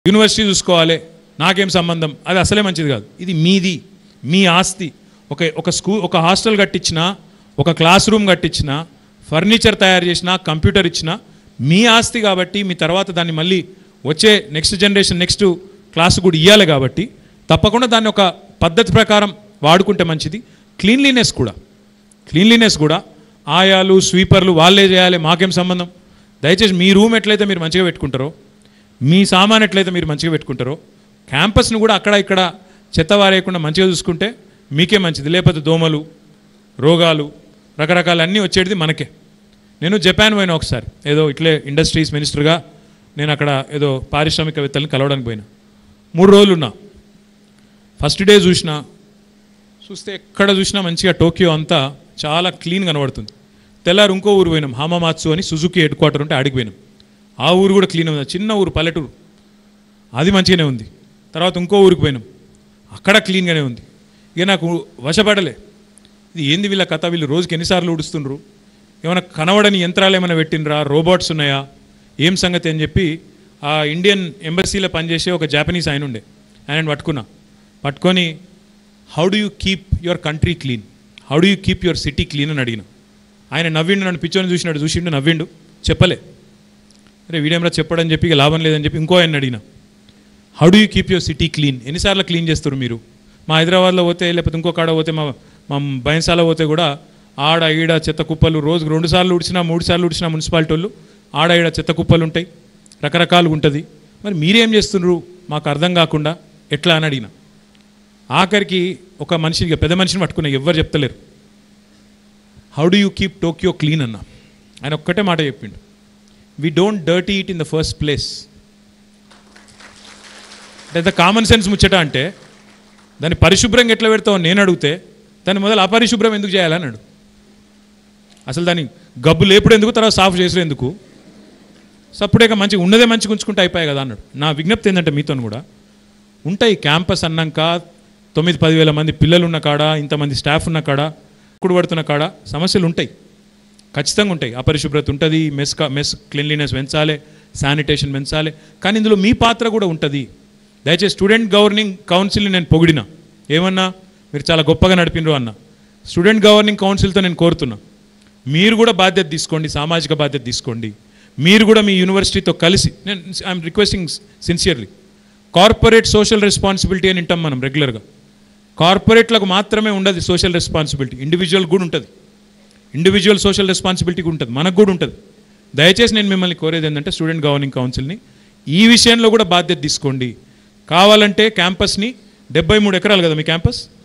university చూసుకోవాలి నాకేం సంబంధం అది అసలే మంచిది కాదు ఇది మీది మీ ఆస్తి ఒక ఒక స్కూల్ ఒక హాస్టల్ కట్టించినా ఒక క్లాస్ రూమ్ కట్టించినా ఫర్నిచర్ తయారు చేసినా కంప్యూటర్ ఇచ్చినా మీ ఆస్తి కాబట్టి మీ తర్వాత దాన్ని మళ్ళీ వచ్చే నెక్స్ట్ జనరేషన్ నెక్స్ట్ క్లాస్ కూడా ఇవ్వాలి కాబట్టి తప్పకుండా దాన్ని ఒక పద్ధతి ప్రకారం వాడుకుంటే మంచిది క్లీన్లీనెస్ కూడా క్లీన్లీనెస్ కూడా ఆయాలు స్వీపర్లు వాళ్ళే చేయాలి మాకేం సంబంధం దయచేసి మీ రూమ్ ఎట్లయితే మీరు మంచిగా పెట్టుకుంటారో మీ సామాన్ ఎట్లయితే మీరు మంచిగా పెట్టుకుంటారో క్యాంపస్ను కూడా అక్కడ ఇక్కడ చెత్త వారేయకుండా మంచిగా చూసుకుంటే మీకే మంచిది లేకపోతే దోమలు రోగాలు రకరకాల అన్నీ వచ్చేది మనకే నేను జపాన్ పోయినా ఒకసారి ఏదో ఇట్లే ఇండస్ట్రీస్ మినిస్టర్గా నేను అక్కడ ఏదో పారిశ్రామికవేత్తల్ని కలవడానికి పోయినా మూడు రోజులు ఉన్నా ఫస్ట్ డే చూసిన చూస్తే ఎక్కడ చూసినా మంచిగా టోక్యో అంతా చాలా క్లీన్ కనబడుతుంది తెల్లారు ఇంకో ఊరు పోయినాం హామామాత్సు అని సుజుకి హెడ్ క్వార్టర్ ఉంటే ఆడికి పోయినాం ఆ ఊరు కూడా క్లీన్ ఉంది చిన్న ఊరు పల్లెటూరు అది మంచిగానే ఉంది తర్వాత ఇంకో ఊరికి పోయినాం అక్కడ క్లీన్గానే ఉంది ఇక నాకు వశపడలే ఇది ఏంది వీళ్ళ కథ వీళ్ళు రోజుకి ఎన్నిసార్లు ఉడుస్తుండ్రు ఏమైనా కనబడని యంత్రాలు ఏమైనా పెట్టినరా రోబోట్స్ ఉన్నాయా ఏం సంగతి అని చెప్పి ఆ ఇండియన్ ఎంబసీలో పనిచేసే ఒక జాపనీస్ ఆయన ఉండే ఆయన పట్టుకున్నా పట్టుకొని how do you keep your country clean how do you keep your city clean అని అడిగిన ఆయన నవ్విండు నన్ను పిచ్చోని చూసినాడు చూసిండు నవ్విండు చెప్పలే అరే వీడేమరా చెప్పడని చెప్పి ఇక లాభం లేదని చెప్పి ఇంకో ఆయన అడిగిన how do you keep your city clean ఎన్నిసార్లు క్లీన్ చేస్తారు మీరు మా హైదరాబాద్లో పోతే లేకపోతే ఇంకో కాడ పోతే మా మా బయన్సాల పోతే కూడా ఆడ ఈడ చెత్త కుప్పలు రోజుకు రెండు సార్లు ఉడిచినా మూడు సార్లు ఉడిచినా మున్సిపాలిటీ వాళ్ళు ఆడ ఈడ చెత్త కుప్పలు ఉంటాయి రకరకాలు ఉంటుంది మరి మీరేం చేస్తున్నారు మాకు అర్థం కాకుండా ఎట్లా అని అడిగిన ఆఖరికి ఒక మనిషిని పెద్ద మనిషిని పట్టుకున్న ఎవ్వరు చెప్తలేరు how do you keep Tokyo clean అన్న ఆయన ఒక్కటే మాట చెప్పిండు we don't dirty it in the first place అంటే కామన్ సెన్స్ ముచ్చట అంటే దాన్ని పరిశుభ్రంగా ఎట్లా పెడతావు నేను అడిగితే దాన్ని మొదలు అపరిశుభ్రం ఎందుకు చేయాలన్నాడు అసలు దాన్ని గబ్బు లేపుడు ఎందుకు తర్వాత సాఫ్ చేసుడు ఎందుకు సప్పుడేక మంచిగా ఉన్నదే మంచిగా ఉంచుకుంటే అయిపోయాయి కదా అన్నాడు నా విజ్ఞప్తి ఏంటంటే మీతో కూడా ఉంటాయి క్యాంపస్ అన్నాక తొమ్మిది పదివేల మంది పిల్లలు ఉన్న కాడ ఇంతమంది స్టాఫ్ ఉన్న కాడ కుడు పడుతున్న కాడ సమస్యలు ఉంటాయి ఖచ్చితంగా ఉంటాయి అపరిశుభ్రత ఉంటుంది మెస్ కా- మెస్ క్లీన్లీనెస్ పెంచాలి శానిటేషన్ పెంచాలి కానీ ఇందులో మీ పాత్ర కూడా ఉంటుంది దయచేసి స్టూడెంట్ గవర్నింగ్ కౌన్సిల్ని నేను పొగిడినా ఏమన్నా మీరు చాలా గొప్పగా నడిపినరు అన్న స్టూడెంట్ గవర్నింగ్ కౌన్సిల్తో నేను కోరుతున్నా మీరు కూడా బాధ్యత తీసుకోండి సామాజిక బాధ్యత తీసుకోండి మీరు కూడా మీ యూనివర్సిటీతో కలిసి నేను I'm requesting sincerely corporate social responsibility అని వింటాం మనం రెగ్యులర్గా కార్పొరేట్లకు మాత్రమే ఉండదు సోషల్ రెస్పాన్సిబిలిటీ ఇండివిజువల్ కూడా ఉంటుంది ఇండివిజువల్ సోషల్ రెస్పాన్సిబిలిటీ కూడా ఉంటుంది మనకు కూడా ఉంటుంది దయచేసి నేను మిమ్మల్ని కోరేది ఏంటంటే స్టూడెంట్ గవర్నింగ్ కౌన్సిల్ని ఈ విషయంలో కూడా బాధ్యత తీసుకోండి కావాలంటే క్యాంపస్ని డెబ్బై మూడు ఎకరాలు కదా మీ క్యాంపస్